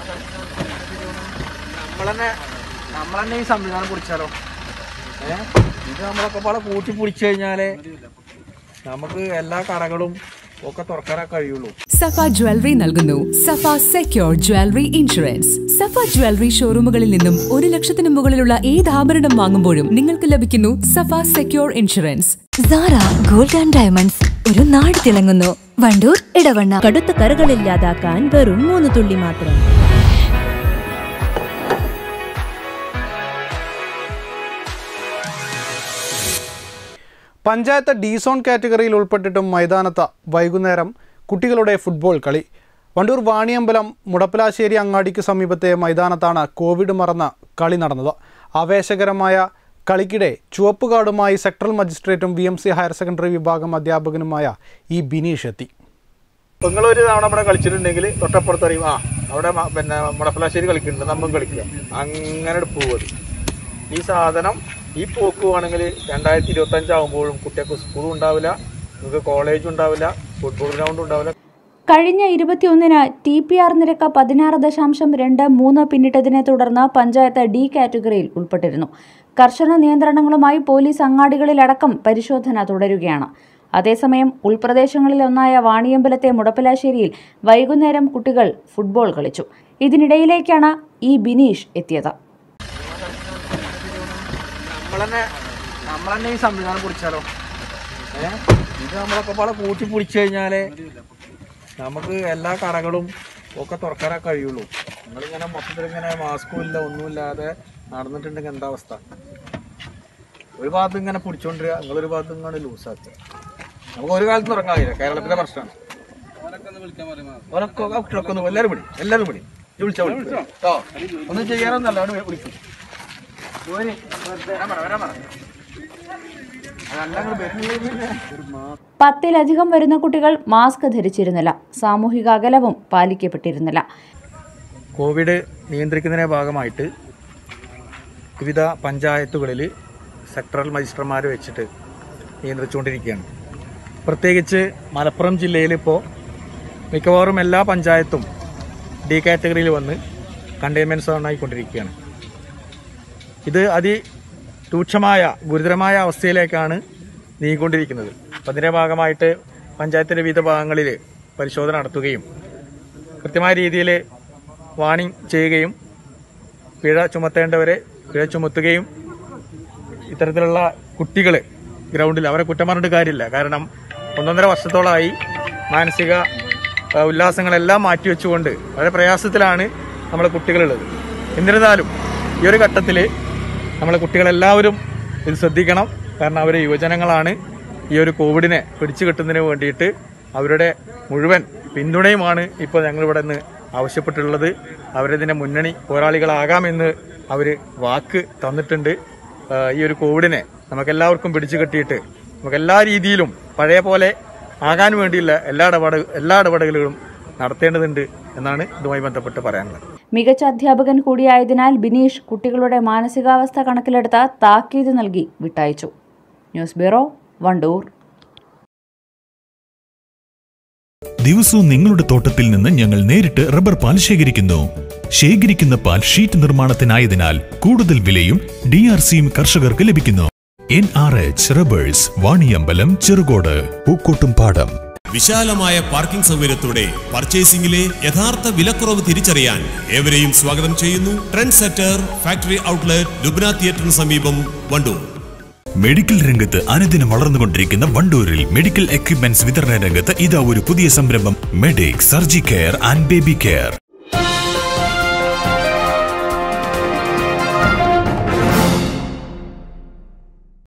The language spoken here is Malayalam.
നമ്മളെന്നെ നമ്മളെന്നെ ഈ സംവിധാനം പൊളിച്ചാലോ ഏ ഇത് നമ്മളൊക്കെ പാടെ കൂട്ടി പൊളിച്ചു കഴിഞ്ഞാലേ നമുക്ക് എല്ലാ കടകളും ഒക്കെ തുറക്കാനേ കഴിയുള്ളൂ സഫ ജ്വല്ലറി നൽകുന്നു Safa secure jewellery insurance Safa jewellery ഷോറൂമുകളിൽ നിന്നും ഒരു ലക്ഷത്തിന് മുകളിലുള്ള ഏത് ആഭരണം വാങ്ങുമ്പോഴും നിങ്ങൾക്ക് ലഭിക്കുന്നു Safa secure insurance Sara gold and diamonds ഒരു നാട് തിളങ്ങുന്നു വണ്ടൂർ ഇടവണ്ണ കടുത്ത കറുകളില്ലാതാക്കാൻ വെറും മൂന്ന് തുള്ളി മാത്രം പഞ്ചായത്ത് ഡി സോൺ കാറ്റഗറിയിൽ ഉൾപ്പെട്ടിട്ടും മൈതാനത്ത് വൈകുന്നേരം കുട്ടികളുടെ ഫുട്ബോൾ കളി വണ്ടൂർ വാണിയമ്പലം മുടപ്പലാശ്ശേരി അങ്ങാടിക്ക് സമീപത്തെ മൈതാനത്താണ് കോവിഡ് മറന്ന കളി നടന്നത് ആവേശകരമായ കളിക്കിടെ ചുവപ്പ് കാർഡുമായി സെക്ടറൽ മജിസ്ട്രേറ്റും B M C higher secondary വിഭാഗം അധ്യാപകനുമായ ഇ ബിനീഷ് എത്തി നിങ്ങൾ ഒരു തവണ ഇവിടെ കളിച്ചിട്ടുണ്ടെങ്കിൽ തൊട്ടപ്പുറത്ത് അറിയും ആ അവിടെ മ- പിന്നെ മുടപ്പലാശ്ശേരി കളിക്കുന്നുണ്ട് നമ്മളും കളിക്കുക അങ്ങനെ പോവത് ഈ സാധനം ഈ പോക്ക് വേണമെങ്കിൽ രണ്ടായിരത്തി ഇരുപത്തി അഞ്ചാകുമ്പോഴും കുട്ടികൾക്ക് സ്കൂളും ഉണ്ടാവില്ല നിങ്ങൾക്ക് കോളേജും ഉണ്ടാവില്ല ഫുട്ബോൾ ഗ്രൗണ്ടും ഉണ്ടാവില്ല കഴിഞ്ഞ ഇരുപത്തിയൊന്നിന് ടി പി ആർ നിരക്ക് പതിനാറ് ദശാംശം രണ്ട് മൂന്ന് പിന്നിട്ടതിനെ തുടർന്ന് പഞ്ചായത്ത് ഡി കാറ്റഗറിയിൽ ഉൾപ്പെട്ടിരുന്നു കർശന നിയന്ത്രണങ്ങളുമായി പോലീസ് അങ്ങാടികളിലടക്കം പരിശോധന തുടരുകയാണ് അതേസമയം ഉൾപ്രദേശങ്ങളിലൊന്നായ വാണിയമ്പലത്തെ മുടപ്പലാശ്ശേരിയിൽ വൈകുന്നേരം കുട്ടികൾ ഫുട്ബോൾ കളിച്ചു ഇതിനിടയിലേക്കാണ് ഈ ബിനീഷ് എത്തിയത് നമ്മളെന്നെ നമ്മളെന്നെ ഈ സംവിധാനം പൊളിച്ചാലോ ഏ ഇത് നമ്മളൊക്കെ പാടെ കൂട്ടി പൊളിച്ചു കഴിഞ്ഞാലേ നമുക്ക് എല്ലാ കടകളും ഒക്കെ തുറക്കാനേ കഴിയുള്ളൂ നിങ്ങളിങ്ങനെ മൊത്തത്തിൽ ഇങ്ങനെ മാസ്കും ഇല്ല ഒന്നുമില്ലാതെ നടന്നിട്ടുണ്ടെങ്കിൽ എന്താ അവസ്ഥ ഒരു ഭാഗത്ത് ഇങ്ങനെ പിടിച്ചോണ്ടിരിക നിങ്ങളൊരു ഭാഗത്ത് ഇങ്ങനെ ലൂസാക്കുക നമുക്ക് ഒരു കാലത്ത് തുറക്കാൻ കഴിയില്ല കേരളത്തിലെ പ്രശ്നമാണ് ഓരൊക്കെ ആ കുട്ടികളൊക്കെ ഒന്ന് എല്ലാവരും വിളി എല്ലാവരും വിളി ഇത് വിളിച്ചാ വിളി കേട്ടോ ഒന്നും ചെയ്യാനൊന്നല്ല അവിടെ വിളിക്കും ജോലി വരാൻ പറ വരാൻ പറ അതല്ല നിങ്ങൾ വരുന്നില്ലെങ്കിൽ പിന്നെ പത്തിലധികം വരുന്ന കുട്ടികൾ മാസ്ക് ധരിച്ചിരുന്നില്ല സാമൂഹിക അകലവും പാലിക്കപ്പെട്ടിരുന്നില്ല കോവിഡ് നിയന്ത്രിക്കുന്നതിൻ്റെ ഭാഗമായിട്ട് വിവിധ പഞ്ചായത്തുകളിൽ സെക്ടറൽ മജിസ്ട്രന്മാർ വെച്ചിട്ട് നിയന്ത്രിച്ചുകൊണ്ടിരിക്കുകയാണ് പ്രത്യേകിച്ച് മലപ്പുറം ജില്ലയിൽ ഇപ്പോൾ മിക്കവാറും എല്ലാ പഞ്ചായത്തും ഡി കാറ്റഗറിയിൽ വന്ന് കണ്ടെയ്ൻമെൻറ്റ് സോൺ ആയിക്കൊണ്ടിരിക്കുകയാണ് ഇത് അതി രൂക്ഷമായ ഗുരുതരമായ അവസ്ഥയിലേക്കാണ് നീങ്ങിക്കൊണ്ടിരിക്കുന്നത് അപ്പം അതിൻ്റെ ഭാഗമായിട്ട് പഞ്ചായത്തിൻ്റെ വിവിധ ഭാഗങ്ങളിൽ പരിശോധന നടത്തുകയും കൃത്യമായ രീതിയിൽ വാണിംഗ് ചെയ്യുകയും പിഴ ചുമത്തേണ്ടവരെ പിഴ ചുമത്തുകയും ഇത്തരത്തിലുള്ള കുട്ടികൾ ഗ്രൗണ്ടിൽ അവരെ കുറ്റം പറഞ്ഞിട്ട് കാര്യമില്ല കാരണം ഒന്നൊന്നര വർഷത്തോളമായി മാനസിക ആ, ഉല്ലാസങ്ങളെല്ലാം മാറ്റിവെച്ചുകൊണ്ട് വളരെ പ്രയാസത്തിലാണ് നമ്മുടെ കുട്ടികളുള്ളത് എന്നിരുന്നാലും ഈ ഒരു ഘട്ടത്തിൽ നമ്മളെ കുട്ടികളെല്ലാവരും ഇത് ശ്രദ്ധിക്കണം കാരണം അവർ യുവജനങ്ങളാണ് ഈ ഒരു കോവിഡിനെ പിടിച്ചു കെട്ടുന്നതിന് വേണ്ടിയിട്ട് അവരുടെ മുഴുവൻ പിന്തുണയുമാണ് ഇപ്പോൾ ഞങ്ങളിവിടെ നിന്ന് ആവശ്യപ്പെട്ടിട്ടുള്ളത് അവരിതിൻ്റെ മുന്നണി പോരാളികളാകാമെന്ന് അവർ വാക്ക് തന്നിട്ടുണ്ട് ആ, ഈ ഒരു കോവിഡിനെ നമുക്കെല്ലാവർക്കും പിടിച്ചു കെട്ടിയിട്ട് നമുക്ക് എല്ലാ രീതിയിലും പഴയ പോലെ ആകാൻ വേണ്ടിയുള്ള എല്ലാ ഇടപെട എല്ലാ ഇടപെടലുകളും നടത്തേണ്ടതുണ്ട് എന്നാണ് ഇതുമായി ബന്ധപ്പെട്ട് പറയാനുള്ളത് മികച്ച അധ്യാപകൻ കൂടിയായതിനാൽ ബിനീഷ് കുട്ടികളുടെ മാനസികാവസ്ഥ കണക്കിലെടുത്ത് താക്കീത് നൽകി വിട്ടയച്ചു ന്യൂസ് ബ്യൂറോ വണ്ടൂർ ദിവസവും നിങ്ങളുടെ തോട്ടത്തിൽ നിന്ന് ഞങ്ങൾ നേരിട്ട് റബ്ബർ പാൽ ശേഖരിക്കുന്നു ശേഖരിക്കുന്ന പാൽ ഷീറ്റ് നിർമ്മാണത്തിനായതിനാൽ കൂടുതൽ വിലയും ഡി ആർ സിയും കർഷകർക്ക് ലഭിക്കുന്നു N R H rubbers Vaniyambalam Cherukode Pookkottumpadam വിശാലമായ പാർക്കിംഗ് സൗകര്യത്തോടെ പർച്ചേസിംഗിലെ യഥാർത്ഥ വിലക്കുറവ് തിരിച്ചറിയാൻ ഏവരെയും സ്വാഗതം ചെയ്യുന്നു trend setter factory outlet Lubna തിയേറ്ററിന് സമീപം വണ്ടൂർ മെഡിക്കൽ രംഗത്ത് അനുദിനം വളർന്നുകൊണ്ടിരിക്കുന്ന വണ്ടൂരിൽ മെഡിക്കൽ എക്യുപ്മെന്റ്സ് വിതരണ രംഗത്ത് ഇതാ ഒരു പുതിയ സംരംഭം medic surgi care and baby care